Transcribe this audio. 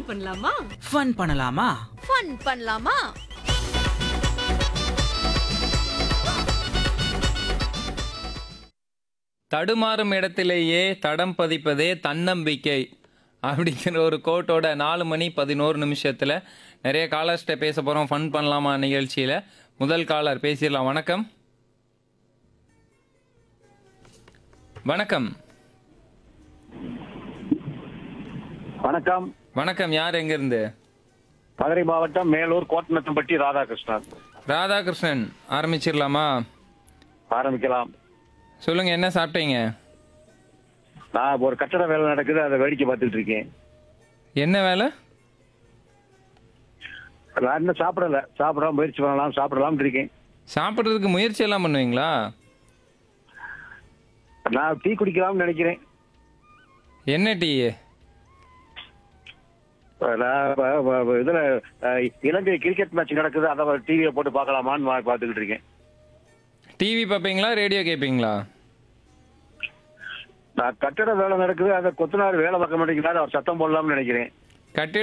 fun பண்ணலாமா fun பண்ணலாமா fun பண்ணலாமா தடுமாறும் இடத்திலேயே தடம் பதிப்பதே தன்னம்பிக்கை அப்படிங்கிற ஒரு கோட்டோட நாலு மணி பதினோரு நிமிஷத்தில் நிறைய காலர்ஸ்ட்ட பேச போகிறோம் ஃபன் பண்ணலாமா நிகழ்ச்சியில் முதல் காலர் பேசிடலாம் வணக்கம் வணக்கம் வணக்கம் வணக்கம் யார் எங்கேருந்து மதுரை மாவட்டம் மேலூர் கோட்டநத்தம்பட்டி ராதாகிருஷ்ணன் ராதாகிருஷ்ணன் ஆரம்பிச்சிடலாமா ஆரம்பிக்கலாம் சொல்லுங்கள் என்ன சாப்பிட்டீங்க நான் ஒரு கட்டட வேலை நடக்குது அதை வேடிக்கை பார்த்துட்டு இருக்கேன் என்ன வேலை நான் இன்னும் சாப்பிடல சாப்பிடாம முயற்சி பண்ணலாம் சாப்பிடலாம்னு இருக்கேன் சாப்பிட்றதுக்கு முயற்சி எல்லாம் பண்ணுவீங்களா நான் டீ குடிக்கலாம்னு நினைக்கிறேன் என்ன டீ நான் இப்ப- இப்ப- இப்ப இதுல அஹ், இலங்கை கிரிக்கெட் மேட்ச் நடக்குது அதை டிவியை போட்டு பார்க்கலாமான்னு நான் பார்த்துக்கிட்டு இருக்கேன் டிவி பார்ப்பீங்களா ரேடியோ கேட்பீங்களா நான் கட்டட வேலை நடக்குது அதை கொத்தனார் வேலை பார்க்க மாட்டேங்கிறாரு அவர் சத்தம் போடலாம்னு நினைக்கிறேன் கட்டிட